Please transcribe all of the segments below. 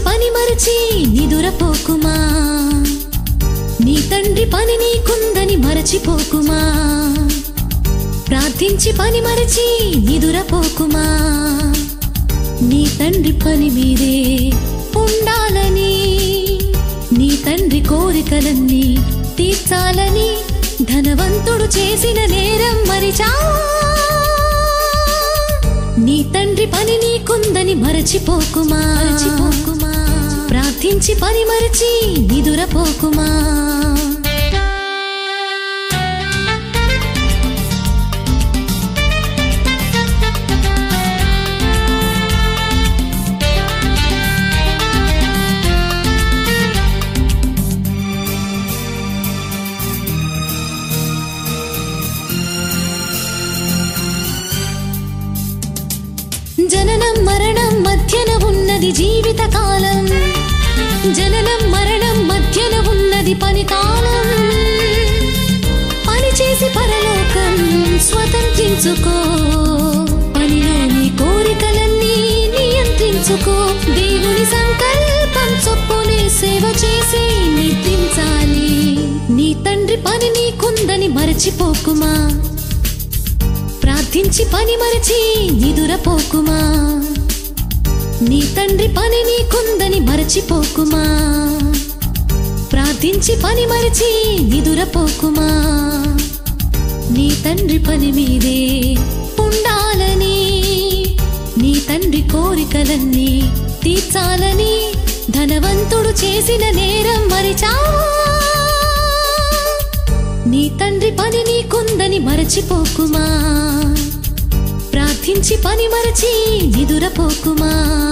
పని మరచి నిదురపోకుమా నీ తండ్రి పని నీకుందని మరచిపోకుమా ప్రార్థించి పని మరచి నిదురపోకుమా నీ తండ్రి పని మీదే ఉండాలని నీ తండ్రి కోరికలన్నీ తీర్చాలని ధనవంతుడు చేసిన నేరం మరిచా నీ తండ్రి పని నీకుందని మరచిపోకుమా మరచిపోకుమా ప్రార్థించి పని మరచి నిదురపోకుమా జననం మరణం మధ్యన ఉన్నది జీవిత కాలం జననం మరణం మధ్యన ఉన్నది పని కాలం పని చేసి పరలోకం స్వతంత్రించుకో పనిలోని కోరికలన్నీ నియంత్రించుకో దేవుని సంకల్పం చొప్పునే సేవ చేసి నిద్రించాలి నీ తండ్రి పని నీకుందని మరచిపోకుమా ప్రార్థించి పని మరచి నిదురపోకుమా నీ తండ్రి పని నీకుందని మరచిపోకుమా ప్రార్థించి పని మరచి నిదురపోకుమా నీ తండ్రి పని మీదే ఉండాలని నీ తండ్రి కోరికలన్నీ తీర్చాలని ధనవంతుడు చేసిన నేరం మరిచా నీ తండ్రి పని నీకుందని మరచిపోకుమా ప్రార్థించి పని మరచి నిదురపోకుమా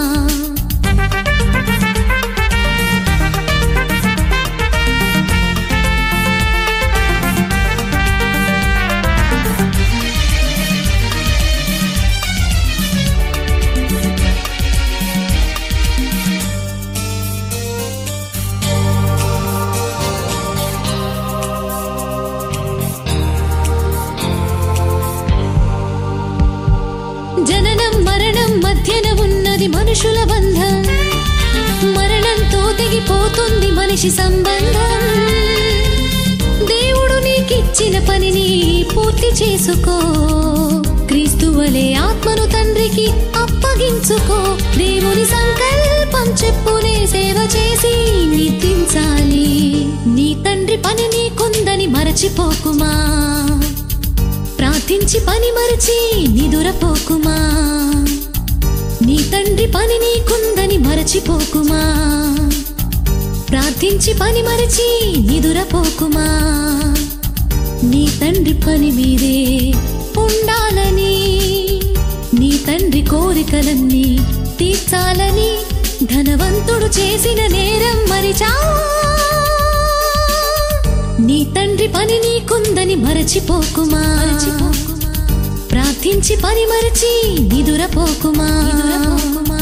జననం మరణం మధ్యన ఉన్నది మనుషుల బంధం మరణంతో తెగిపోతుంది మనిషి సంబంధం దేవుడు నీకిచ్చిన పనిని పూర్తి చేసుకో క్రీస్తు వలె ఆత్మను తండ్రికి అప్పగించుకో దేవుని సంకల్పం చెప్పునే సేవ చేసి నిద్రించాలి నీ తండ్రి పని నీకుందని మరచిపోకుమా ప్రార్థించి పని మరచి నిదురపోకుమా నీ తండ్రి పని నీకుందని మరచిపోకుమా ప్రార్థించి పని మరచి నిదురపోకుమా నీ తండ్రి పని మీదే ఉండాలని నీ తండ్రి కోరికలన్నీ తీర్చాలని ధనవంతుడు చేసిన నేరం మరిచా నీ తండ్రి పని నీకుందని మరచిపోకుమా ప్రార్థించి పని మరచి నిదురపోకుమా